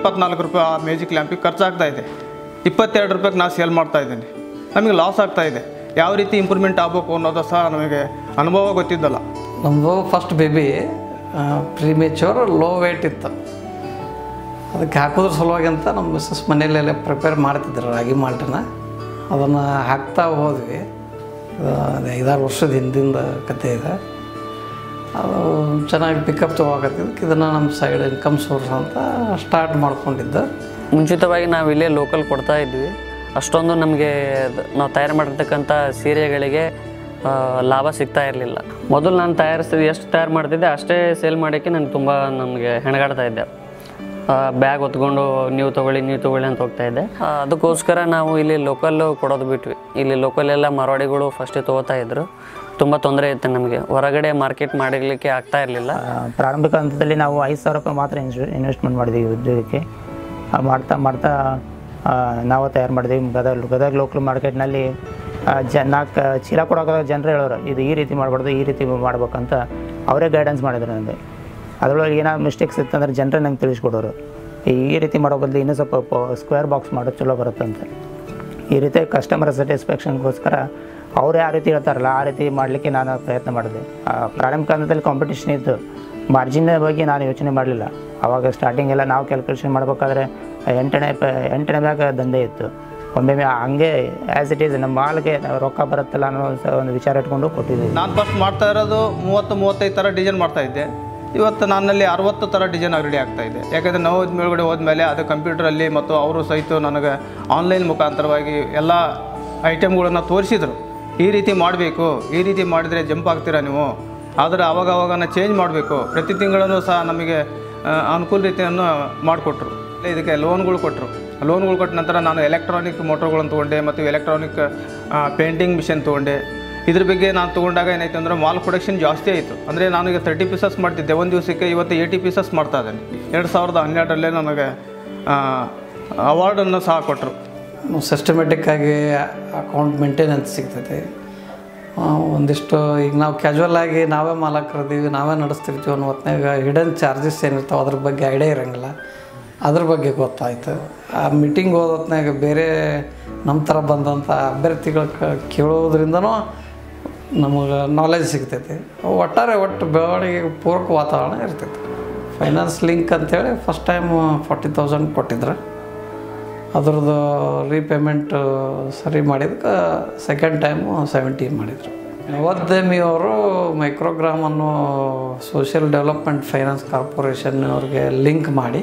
ಇಪ್ಪತ್ನಾಲ್ಕು ರೂಪಾಯಿ ಆ ಮ್ಯಾಜಿಕ್ ಲ್ಯಾಂಪಿಗೆ ಖರ್ಚಾಗ್ತಾ ಇದೆ ಇಪ್ಪತ್ತೆರಡು ರೂಪಾಯಿಗೆ ನಾನು ಸೇಲ್ ಮಾಡ್ತಾ ಇದ್ದೀನಿ ನಮಗೆ ಲಾಸ್ ಆಗ್ತಾ ಇದೆ ಯಾವ ರೀತಿ ಇಂಪ್ರೂವ್ಮೆಂಟ್ ಆಗಬೇಕು ಅನ್ನೋದು ಸಹ ನಮಗೆ ಅನುಭವ ಗೊತ್ತಿದ್ದಲ್ಲ ನಮ್ಮದು first baby premature low weight ಇತ್ತು ಅದಕ್ಕೆ ಹಾಕೋದ್ರ ಸಲುವಾಗಿ ಅಂತ ನಮ್ಮ ಮಿಸ್ಸಸ್ ಮನೆಯಲ್ಲೆಲ್ಲ ಪ್ರಿಪೇರ್ ಮಾಡ್ತಿದ್ರು ರಾಗಿ ಮಾಲ್ಟನ್ನ ಅದನ್ನು ಹಾಕ್ತಾ ಹೋದ್ವಿ ಇದು ಒಂದು ಐದಾರು ವರ್ಷದ ಹಿಂದಿಂದ ಕತೆ ಇದೆ ಅದು ಚೆನ್ನಾಗಿ ಪಿಕಪ್ ತೊಗೊಳಕತ್ತಿದ್ದಕ್ಕೆ ಇದನ್ನು ನಮ್ಮ ಸೈಡ್ ಇನ್ಕಮ್ ಸೋರ್ಸ್ ಅಂತ ಸ್ಟಾರ್ಟ್ ಮಾಡ್ಕೊಂಡಿದ್ದೆ ಮುಂಚಿತವಾಗಿ ನಾವು ಇಲ್ಲೇ ಲೋಕಲ್ ಕೊಡ್ತಾ ಇದ್ವಿ ಅಷ್ಟೊಂದು ನಮಗೆ ನಾವು ತಯಾರು ಮಾಡಿರ್ತಕ್ಕಂಥ ಸೀರೆಗಳಿಗೆ ಆ, ಲಾಭ ಸಿಗ್ತಾ ಇರಲಿಲ್ಲ ಮೊದಲು ನಾನು ತಯಾರಿಸ್ತಿದ್ದೆ ಎಷ್ಟು ತಯಾರು ಮಾಡ್ತಿದ್ದೆ ಅಷ್ಟೇ ಸೇಲ್ ಮಾಡೋಕ್ಕೆ ನನಗೆ ತುಂಬ ನನಗೆ ಹೆಣಗಾಡ್ತಾ ಇದ್ದೆ ಬ್ಯಾಗ್ ಹೊತ್ಕೊಂಡು ನೀವು ತೊಗೊಳ್ಳಿ ನೀವು ತೊಗೊಳ್ಳಿ ಅಂತ ಹೋಗ್ತಾ ಇದ್ದೆ ಆ, ಅದಕ್ಕೋಸ್ಕರ ನಾವು ಇಲ್ಲಿ ಲೋಕಲ್ಲು ಕೊಡೋದು ಬಿಟ್ವಿ ಇಲ್ಲಿ ಲೋಕಲ್ ಎಲ್ಲ ಮಾರವಾಡಿಗಳು ಫಸ್ಟೇ ತೊಗೋತಾ ಇದ್ರು ತುಂಬ ತೊಂದರೆ ಇತ್ತು ನಮಗೆ ಹೊರಗಡೆ ಮಾರ್ಕೆಟ್ ಮಾಡಲಿಕ್ಕೆ ಆಗ್ತಾ ಇರಲಿಲ್ಲ ಆ, ಪ್ರಾರಂಭಿಕ ಹಂತದಲ್ಲಿ ನಾವು ಐದು ಸಾವಿರ ರೂಪಾಯಿ ಮಾತ್ರ ಇನ್ವೆಸ್ಟ್ ಇನ್ವೆಸ್ಟ್ಮೆಂಟ್ ಮಾಡಿದ್ವಿ ಈ ಉದ್ಯೋಗಕ್ಕೆ ಆ, ಮಾಡ್ತಾ ಮಾಡ್ತಾ ಆ, ನಾವು ತಯಾರು ಮಾಡಿದ್ವಿ ಗದಗ ಗದಗ ಲೋಕಲ್ ಮಾರ್ಕೆಟ್ನಲ್ಲಿ ಜ ನಾಲ್ಕು ಚೀಲ ಕೊಡೋಕೆ ಜನರು ಹೇಳೋರು ಇದು ಈ ರೀತಿ ಮಾಡಬಾರ್ದು ಈ ರೀತಿ ಮಾಡ್ಬೇಕಂತ ಅವರೇ ಗೈಡೆನ್ಸ್ ಮಾಡಿದ್ರು ನನಗೆ ಅದರೊಳಗೆ ಏನಾದ್ರು ಮಿಸ್ಟೇಕ್ಸ್ ಇತ್ತಂದ್ರೆ ಜನರೇ ನಂಗೆ ತಿಳಿಸ್ಕೊಡೋರು ಈ ರೀತಿ ಮಾಡೋ ಬದಲು ಇನ್ನೂ ಸ್ವಲ್ಪ ಸ್ಕ್ವೇರ್ ಬಾಕ್ಸ್ ಮಾಡೋದು ಚಲೋ ಬರುತ್ತಂತೆ ಈ ರೀತಿ ಕಸ್ಟಮರ್ ಸ್ಯಾಟಿಸ್ಫ್ಯಾಕ್ಷನ್ಗೋಸ್ಕರ ಅವ್ರು ಯಾವ ರೀತಿ ಹೇಳ್ತಾರಲ್ಲ ಆ ರೀತಿ ಮಾಡಲಿಕ್ಕೆ ನಾನು ಪ್ರಯತ್ನ ಮಾಡಿದೆ ಆ, ಪ್ರಾರಂಭಿಕ ಹಂತದಲ್ಲಿ ಕಾಂಪಿಟೇಷನ್ ಇತ್ತು ಮಾರ್ಜಿನ್ ಬಗ್ಗೆ ನಾನು ಯೋಚನೆ ಮಾಡಲಿಲ್ಲ ಆವಾಗ ಸ್ಟಾರ್ಟಿಂಗ್ ಎಲ್ಲ ನಾವು ಕ್ಯಾಲ್ಕುಲೇಷನ್ ಮಾಡಬೇಕಾದ್ರೆ ಎಂಟನೇ ಪ ಎಂಟನೇ ಬ್ಯಾಗ ದಂಧೆ ಇತ್ತು ಒಮ್ಮೊಮ್ಮೆ ಹಂಗೆ ಆ್ಯಸ್ ಇಟ್ ಈಸ್ ನಮ್ಮ ಮಾಲ್ಗೆ ರೊಕ್ಕ ಬರುತ್ತಲ್ಲ ಅನ್ನೋ ಸ- ಒಂದು ವಿಚಾರ ಇಟ್ಕೊಂಡು ಕೊಟ್ಟಿದ್ದೀವಿ ನಾನು ಫಸ್ಟ್ ಮಾಡ್ತಾ ಇರೋದು ಮೂವತ್ತು ಮೂವತ್ತೈದು ಥರ ಡಿಸೈನ್ ಮಾಡ್ತಾ ಇದ್ದೆ ಇವತ್ತು ನನ್ನಲ್ಲಿ ಅರವತ್ತು ಥರ ಡಿಸೈನ್ ರೆಡಿ ಆಗ್ತಾ ಇದೆ ಯಾಕಂದರೆ ನಾವು ಮೇಲ್ಗಡೆ ಹೋದ್ಮೇಲೆ ಅದು ಕಂಪ್ಯೂಟರಲ್ಲಿ ಮತ್ತು ಅವರು ಸಹಿತ ನನಗೆ ಆನ್ಲೈನ್ ಮುಖಾಂತರವಾಗಿ ಎಲ್ಲ ಐಟಮ್ಗಳನ್ನು ತೋರಿಸಿದರು ಈ ರೀತಿ ಮಾಡಬೇಕು ಈ ರೀತಿ ಮಾಡಿದರೆ ಜಂಪ್ ಆಗ್ತೀರಾ ನೀವು ಆದರೆ ಅವಾಗ ಅವಾಗ ಚೇಂಜ್ ಮಾಡಬೇಕು ಪ್ರತಿ ತಿಂಗಳೂ ಸಹ ನಮಗೆ ಆ, ಅನುಕೂಲ ರೀತಿಯನ್ನು ಮಾಡಿಕೊಟ್ರು ಇದಕ್ಕೆ ಲೋನ್ಗಳು ಕೊಟ್ಟರು ಲೋನ್ಗಳು ಕೊಟ್ಟ ನಂತರ ನಾನು ಎಲೆಕ್ಟ್ರಾನಿಕ್ ಮೋಟ್ರ್ಗಳನ್ನು ತೊಗೊಂಡೆ ಮತ್ತು ಎಲೆಕ್ಟ್ರಾನಿಕ್ ಪೇಂಟಿಂಗ್ ಮಿಷನ್ ತೊಗೊಂಡೆ ಇದ್ರ ಬಗ್ಗೆ ನಾನು ತೊಗೊಂಡಾಗ ಏನಾಯ್ತು ಅಂದರೆ ಮಾಲ್ ಪ್ರೊಡಕ್ಷನ್ ಜಾಸ್ತಿ ಆಯಿತು ಅಂದರೆ ನಾನು ಈಗ ತರ್ಟಿ ಪೀಸಸ್ ಮಾಡ್ತಿದ್ದೆ ಒಂದು ದಿವಸಕ್ಕೆ ಇವತ್ತು ಏಯ್ಟಿ ಪೀಸಸ್ ಮಾಡ್ತಾ ಇದ್ದೇನೆ ಎರಡು ಸಾವಿರದ ಹನ್ನೆರಡರಲ್ಲೇ ನನಗೆ ಅವಾರ್ಡನ್ನು ಸಹ ಕೊಟ್ಟರು ಸಿಸ್ಟಮೆಟಿಕ್ ಆಗಿ ಅಕೌಂಟ್ ಮೇಂಟೆನೆನ್ಸ್ ಸಿಗ್ತೈತೆ ಆ, ಒಂದಿಷ್ಟು ಈಗ ನಾವು ಕ್ಯಾಶುವಲ್ ಆಗಿ ನಾವೇ ಮಾಲಕರಿದ್ದೀವಿ ನಾವೇ ನಡೆಸ್ತಿರ್ತೀವಿ ಅನ್ನೋ ಹೊತ್ನಾಗ ಹಿಡನ್ ಚಾರ್ಜಸ್ ಏನಿರ್ತಾವೆ ಅದ್ರ ಬಗ್ಗೆ ಐಡಿಯಾ ಇರೋಂಗಿಲ್ಲ ಅದ್ರ ಬಗ್ಗೆ ಗೊತ್ತಾಯ್ತು ಆ ಮೀಟಿಂಗ್ ಹೋದ ಹೊತ್ನಾಗ ಬೇರೆ ನಮ್ಮ ಥರ ಬಂದಂಥ ಅಭ್ಯರ್ಥಿಗಳ ಕ- ಕೇಳೋದ್ರಿಂದನೂ ನಮಗೆ ನಾಲೆಜ್ ಸಿಗ್ತೈತಿ ಒಟ್ಟಾರೆ ಒಟ್ಟು ಬೆಳವಣಿಗೆಗೆ ಪೂರಕ ವಾತಾವರಣ ಇರ್ತೈತಿ ಫೈನಾನ್ಸ್ ಲಿಂಕ್ ಅಂತೇಳಿ ಫಸ್ಟ್ ಟೈಮ್ ಫಾರ್ಟಿ ತೌಸಂಡ್ ಕೊಟ್ಟಿದ್ರು ಅದ್ರದ್ದು ರೀಪೇಮೆಂಟ್ ಸರಿ ಮಾಡಿದಕ್ಕೆ ಸೆಕೆಂಡ್ ಟೈಮು ಸೆವೆಂಟೀನ್ ಮಾಡಿದರು ನವೋದ್ಯಮಿಯವರು ಮೈಕ್ರೋಗ್ರಾಮ್ ಅನ್ನೋ ಸೋಷಿಯಲ್ ಡೆವಲಪ್ಮೆಂಟ್ ಫೈನಾನ್ಸ್ ಕಾರ್ಪೊರೇಷನ್ ಅವ್ರಿಗೆ ಲಿಂಕ್ ಮಾಡಿ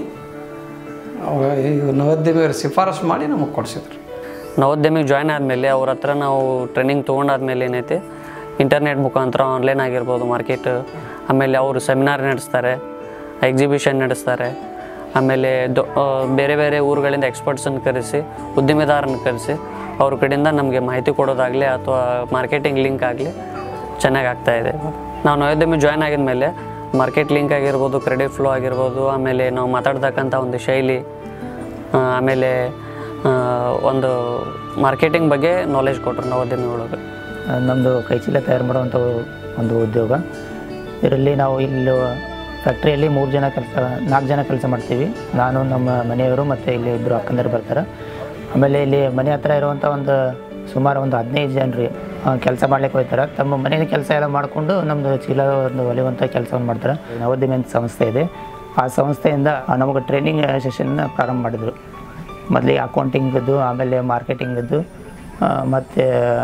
ಅವ ಈ ನವೋದ್ಯಮಿಯವ್ರು ಶಿಫಾರಸು ಮಾಡಿ ನಮಗೆ ಕೊಡಿಸಿದ್ರು ನವೋದ್ಯಮಿಗೆ ಜಾಯ್ನ್ ಆದಮೇಲೆ ಅವ್ರ ಹತ್ರ ನಾವು ಟ್ರೈನಿಂಗ್ ತೊಗೊಂಡಾದ್ಮೇಲೆ ಏನೈತಿ ಇಂಟರ್ನೆಟ್ ಮುಖಾಂತರ ಆನ್ಲೈನ್ ಆಗಿರ್ಬೋದು ಮಾರ್ಕೆಟ್ ಆಮೇಲೆ ಅವರು ಸೆಮಿನಾರ್ ನಡೆಸ್ತಾರೆ ಎಕ್ಸಿಬಿಷನ್ ನಡೆಸ್ತಾರೆ ಆಮೇಲೆ ದೊ ಆ, ಬೇರೆ ಬೇರೆ ಊರುಗಳಿಂದ ಎಕ್ಸ್ಪರ್ಟ್ಸನ್ನು ಕರೆಸಿ ಉದ್ದಿಮೆದಾರನ ಕರೆಸಿ ಅವ್ರ ಕಡೆಯಿಂದ ನಮಗೆ ಮಾಹಿತಿ ಕೊಡೋದಾಗಲಿ ಅಥವಾ ಮಾರ್ಕೆಟಿಂಗ್ ಲಿಂಕ್ ಆಗಲಿ ಚೆನ್ನಾಗಿ ಆಗ್ತಾ ಇದೆ ನಾವು ನವೋದ್ಯಮಿ ಜಾಯ್ನ್ ಆಗಿದ್ಮೇಲೆ ಮಾರ್ಕೆಟ್ ಲಿಂಕ್ ಆಗಿರ್ಬೋದು ಕ್ರೆಡಿಟ್ ಫ್ಲೋ ಆಗಿರ್ಬೋದು ಆಮೇಲೆ ನಾವು ಮಾತಾಡ್ತಕ್ಕಂಥ ಒಂದು ಶೈಲಿ ಆ, ಆಮೇಲೆ ಆ, ಒಂದು ಮಾರ್ಕೆಟಿಂಗ್ ಬಗ್ಗೆ ನಾಲೆಜ್ ಕೊಟ್ಟರು ನವೋದ್ಯಮಿ ಒಳಗೆ ನಮ್ಮದು ಕೈಚೀಲ ತಯಾರು ಮಾಡುವಂಥ ಒಂದು ಉದ್ಯೋಗ ಇದರಲ್ಲಿ ನಾವು ಇಲ್ಲಿ ಫ್ಯಾಕ್ಟ್ರಿಯಲ್ಲಿ ಮೂರು ಜನ ಕೆಲಸ ನಾಲ್ಕು ಜನ ಕೆಲಸ ಮಾಡ್ತೀವಿ ನಾನು ನಮ್ಮ ಮನೆಯವರು ಮತ್ತು ಇಲ್ಲಿ ಇಬ್ಬರು ಅಕ್ಕಂದರು ಬರ್ತಾರೆ ಆಮೇಲೆ ಇಲ್ಲಿ ಮನೆ ಹತ್ರ ಇರುವಂಥ ಒಂದು ಸುಮಾರು ಒಂದು ಹದಿನೈದು ಜನರು ಕೆಲಸ ಮಾಡ್ಲಿಕ್ಕೆ ಹೋಗ್ತಾರೆ ತಮ್ಮ ಮನೆಯ ಕೆಲಸ ಎಲ್ಲ ಮಾಡಿಕೊಂಡು ನಮ್ಮದು ಚೀಲ ಒಂದು ಹೊಲಿಯುವಂಥ ಕೆಲಸವನ್ನು ಮಾಡ್ತಾರೆ ನವೋದ್ಯಮಿ ಅಂತ ಸಂಸ್ಥೆ ಇದೆ ಆ ಸಂಸ್ಥೆಯಿಂದ ನಮಗೆ ಟ್ರೈನಿಂಗ್ ಸೆಷನ್ನ ಪ್ರಾರಂಭ ಮಾಡಿದರು ಮೊದಲಿಗೆ ಅಕೌಂಟಿಂಗದ್ದು ಆಮೇಲೆ ಮಾರ್ಕೆಟಿಂಗದ್ದು ಮತ್ತು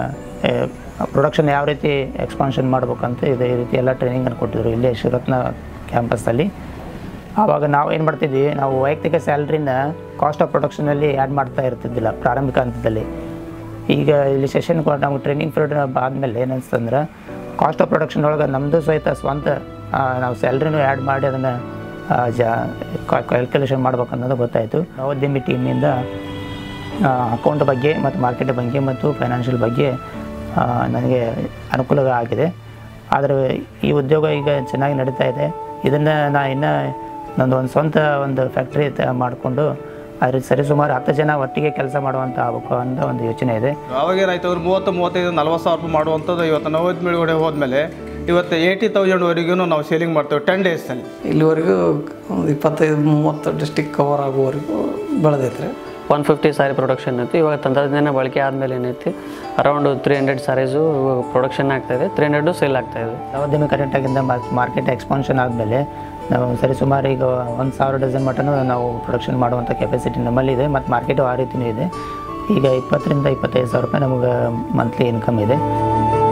ಪ್ರೊಡಕ್ಷನ್ ಯಾವ ರೀತಿ ಎಕ್ಸ್ಪಾನ್ಷನ್ ಮಾಡ್ಬೇಕಂತ ಇದು ಈ ರೀತಿ ಎಲ್ಲ ಟ್ರೈನಿಂಗನ್ನು ಕೊಟ್ಟಿದ್ರು ಇಲ್ಲಿ ಶಿವರತ್ನ ಕ್ಯಾಂಪಸ್ಸಲ್ಲಿ ಆವಾಗ ನಾವು ಏನು ಮಾಡ್ತಿದ್ವಿ ನಾವು ವೈಯಕ್ತಿಕ ಸ್ಯಾಲ್ರಿನ ಕಾಸ್ಟ್ ಆಫ್ ಪ್ರೊಡಕ್ಷನಲ್ಲಿ ಆ್ಯಡ್ ಮಾಡ್ತಾ ಇರ್ತಿದ್ದಿಲ್ಲ ಪ್ರಾರಂಭಿಕ ಹಂತದಲ್ಲಿ ಈಗ ಇಲ್ಲಿ ಸೆಷನ್ ನಮ್ಗೆ ಟ್ರೈನಿಂಗ್ ಪೀರಿಯಡ್ ಆದಮೇಲೆ ಏನನ್ಸ್ತಂದ್ರೆ ಕಾಸ್ಟ್ ಆಫ್ ಪ್ರೊಡಕ್ಷನ್ ಒಳಗೆ ನಮ್ಮದು ಸಹಿತ ಸ್ವಂತ ಆ, ನಾವು ಸ್ಯಾಲ್ರಿನೂ ಆ್ಯಡ್ ಮಾಡಿ ಅದನ್ನು ಜಾ ಕ್ಯಾಲ್ಕುಲೇಷನ್ ಮಾಡ್ಬೇಕನ್ನೋದು ಗೊತ್ತಾಯಿತು ನವೋದ್ಯಮಿ ಟೀಮಿಂದ ಅಕೌಂಟ್ ಬಗ್ಗೆ ಮತ್ತು ಮಾರ್ಕೆಟ್ ಬಗ್ಗೆ ಮತ್ತು ಫೈನಾನ್ಷಿಯಲ್ ಬಗ್ಗೆ ಆ, ನನಗೆ ಅನುಕೂಲ ಆಗಿದೆ ಆದರೆ ಈ ಉದ್ಯೋಗ ಈಗ ಚೆನ್ನಾಗಿ ನಡೀತಾ ಇದೆ ಇದನ್ನು ನಾ ಇನ್ನು ನಂದು ಒಂದು ಸ್ವಂತ ಒಂದು ಫ್ಯಾಕ್ಟ್ರಿ ಮಾಡಿಕೊಂಡು ಅದ್ರ ಸರಿಸುಮಾರು ಹತ್ತು ಜನ ಒಟ್ಟಿಗೆ ಕೆಲಸ ಮಾಡುವಂಥ ಆಗಬೇಕು ಅಂತ ಒಂದು ಯೋಚನೆ ಇದೆ ಅವಾಗೇನಾಯ್ತು ಅವ್ರು ಮೂವತ್ತು ಮೂವತ್ತೈದು ನಲ್ವತ್ತು ಸಾವಿರ ರೂಪಾಯಿ ಮಾಡುವಂಥದ್ದು ಇವತ್ತು ನವೋದ್ಯಮಿಗಳೇ ಹೋದ್ಮೇಲೆ ಇವತ್ತು ಏಯ್ಟಿ ತೌಸಂಡ್ವರೆಗೂ ನಾವು ಸೇಲಿಂಗ್ ಮಾಡ್ತೇವೆ ಟೆನ್ ಡೇಸಲ್ಲಿ ಇಲ್ಲಿವರೆಗೂ ಒಂದು ಇಪ್ಪತ್ತೈದು ಮೂವತ್ತು ಡಿಸ್ಟಿಕ್ ಕವರ್ ಆಗುವವರೆಗೂ ಬೆಳೆದೈತೆ ರೀ ಒನ್ ಫಿಫ್ಟಿ ಸಾರಿ ಪ್ರೊಡಕ್ಷನ್ ಐತಿ ಇವಾಗ ತಂತ್ರಜ್ಞಾನ ಬಳಕೆ ಆದಮೇಲೆ ಏನೈತಿ ಅರೌಂಡ್ ತ್ರೀ ಹಂಡ್ರೆಡ್ ಸಾರೀಸು ಇವಾಗ ಪ್ರೊಡಕ್ಷನ್ ಆಗ್ತಾಯಿದೆ ತ್ರೀ ಹಂಡ್ರೆಡು ಸೇಲ್ ಆಗ್ತಾಯಿದೆ ನವೋದ್ಯಮಿ ಕರೆಕ್ಟಾಗಿಂದ ಮಾರ್ಕೆಟ್ ಎಕ್ಸ್ಪಾನ್ಷನ್ ಆದಮೇಲೆ ನಾವು ಸರಿ ಸುಮಾರು ಈಗ ಒಂದು ಸಾವಿರ ಡಜನ್ ಮಟನು ನಾವು ಪ್ರೊಡಕ್ಷನ್ ಮಾಡುವಂಥ ಕೆಪಾಸಿಟಿ ನಮ್ಮಲ್ಲಿದೆ ಮತ್ತು ಮಾರ್ಕೆಟು ಆ ರೀತಿಯೂ ಇದೆ ಈಗ ಇಪ್ಪತ್ತರಿಂದ ಇಪ್ಪತ್ತೈದು ಸಾವಿರ ರೂಪಾಯಿ ನಮಗೆ ಮಂತ್ಲಿ ಇನ್ಕಮ್ ಇದೆ